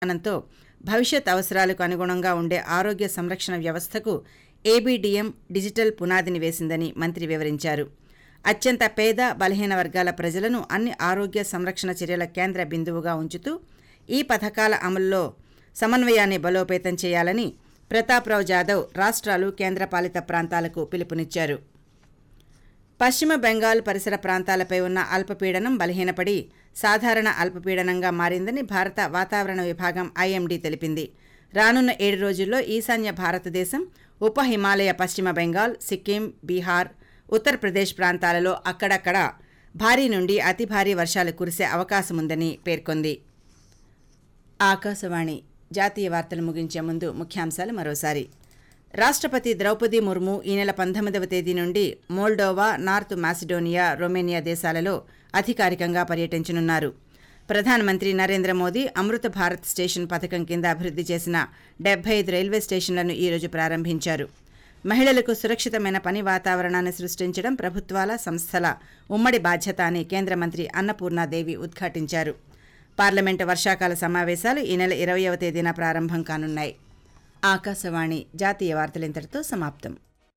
విధానంతో భవిష్యత్ అవసరాలకు అనుగుణంగా ఉండే ఆరోగ్య సంరక్షణ వ్యవస్థకు ఏబీడీఎం డిజిటల్ పునాదిని వేసిందని మంత్రి వివరించారు అత్యంత పేద బలహీన వర్గాల ప్రజలను అన్ని ఆరోగ్య సంరక్షణ చర్యల కేంద్ర బిందువుగా ఉంచుతూ ఈ పథకాల అమలులో సమన్వయాన్ని బలోపేతం చేయాలని ప్రతాప్రావు జాదవ్ రాష్ట్రాలు కేంద్రపాలిత ప్రాంతాలకు పిలుపునిచ్చారు పశ్చిమ బెంగాల్ పరిసర ప్రాంతాలపై ఉన్న అల్పపీడనం బలహీనపడి సాధారణ అల్పపీడనంగా మారిందని భారత వాతావరణ విభాగం ఐఎండీ తెలిపింది రానున్న ఏడు రోజుల్లో ఈశాన్య భారతదేశం ఉప హిమాలయ పశ్చిమ బెంగాల్ సిక్కిం బీహార్ ఉత్తరప్రదేశ్ ప్రాంతాలలో అక్కడక్కడ భారీ నుండి అతి భారీ వర్షాలు కురిసే అవకాశముందని పేర్కొంది ఆకాశవాణి జాతీయ వార్తలు ముగించే ముందు ముఖ్యాంశాలు మరోసారి రాష్ట్రపతి ద్రౌపది ముర్ము ఈ నెల పంతొమ్మిదవ తేదీ నుండి మోల్డోవా నార్త్ మాసిడోనియా రొమేనియా దేశాలలో అధికారికంగా పర్యటించనున్నారు ప్రధానమంత్రి నరేంద్ర మోదీ అమృత భారత్ స్టేషన్ పథకం కింద అభివృద్ధి చేసిన డెబ్బై ఐదు రైల్వే స్టేషన్లను ఈరోజు ప్రారంభించారు మహిళలకు సురక్షితమైన పని వాతావరణాన్ని సృష్టించడం ప్రభుత్వాల సంస్థల ఉమ్మడి బాధ్యత అని కేంద్ర మంత్రి అన్నపూర్ణాదేవి ఉద్ఘాటించారు పార్లమెంటు వర్షాకాల సమావేశాలు ఈ నెల ఇరవయవ తేదీన ప్రారంభం కానున్నాయి ఆకాశవాణి జాతీయ వార్తలు ఇంతటితో సమాప్తం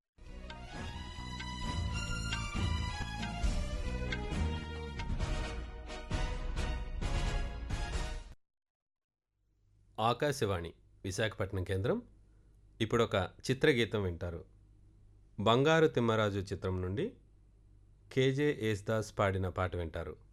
ఆకాశవాణి విశాఖపట్నం కేంద్రం ఇప్పుడొక చిత్రగీతం వింటారు బంగారు తిమ్మరాజు చిత్రం నుండి కేజే యేసుదాస్ పాడిన పాట వింటారు